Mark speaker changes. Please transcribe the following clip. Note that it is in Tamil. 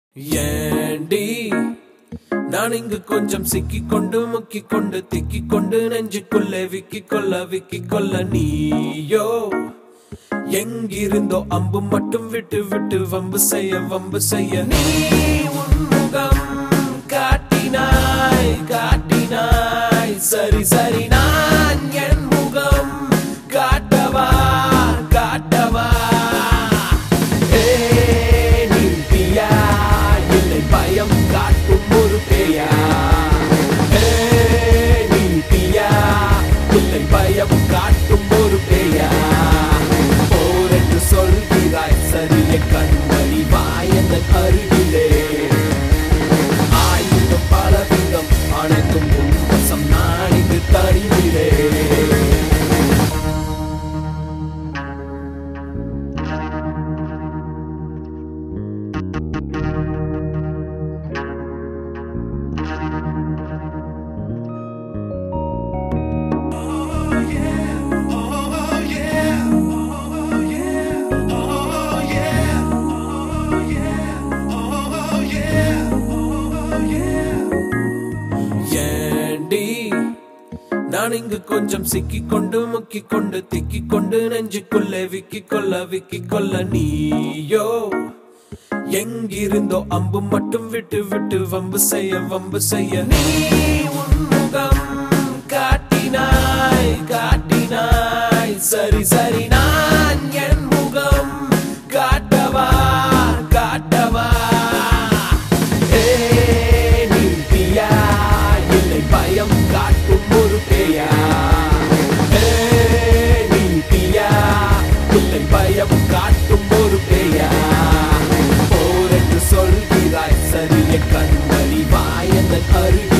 Speaker 1: ஏண்டி நான் இங்கு கொஞ்சம் சிக்கிக் கொண்டு முக்கிக் கொண்டு திக்கிக் கொண்டு நெஞ்சுக்குள்ளே விக்கிக் கொள்ள விக்கிக் கொள்ள நீயோ எங்கிருந்தோ அம்பு மட்டும் விட்டு விட்டு வம்பு செய்ய வம்பு செய்ய நீ உன் முகம் காட்டினாய் காட்டினாய் சரி சரி நான் என் முகம் காட்டவா காட்டவா ஏய், நீ பியா, இல்லை பயம் காட்டும் ஒரு பேயா ஏய், நீ பியா, இல்லை பயம் காட்டும் ஒரு பேயா போர் என்று சொல்கிறாய் சரிய கண்மணி வாயந்தன் அருகிலே ஆயுதம் பலவிதம் அனைத்தும் உன்வசம் நான் இங்கு தனிவிலே ஏண்டி நான் இங்கு கொஞ்சம் சிக்கிக் கொண்டு முக்கிக் கொண்டு திக்கிக் கொண்டு நெஞ்சுக்குள்ளே விக்கிக் கொள்ள விக்கிக் கொள்ள நீயோ எங்கிருந்தோ அம்பு மட்டும் விட்டு விட்டு வம்பு செய்ய வம்பு செய்ய நீ உன் முகம் காட்டினாய் காட்டினாய் சரி சரி நான் என் முகம் காட்டவா காட்டவா ஏய், நீ பியா, இல்லை பயம் காட்டும் ஒரு பேயா ஏய், நீ பியா, இல்லை பயம் காட்டும் ஒரு பேயா போர் என்று சொல்கிறாய் சரிய கண்மணி வாயந்தன் அருகில்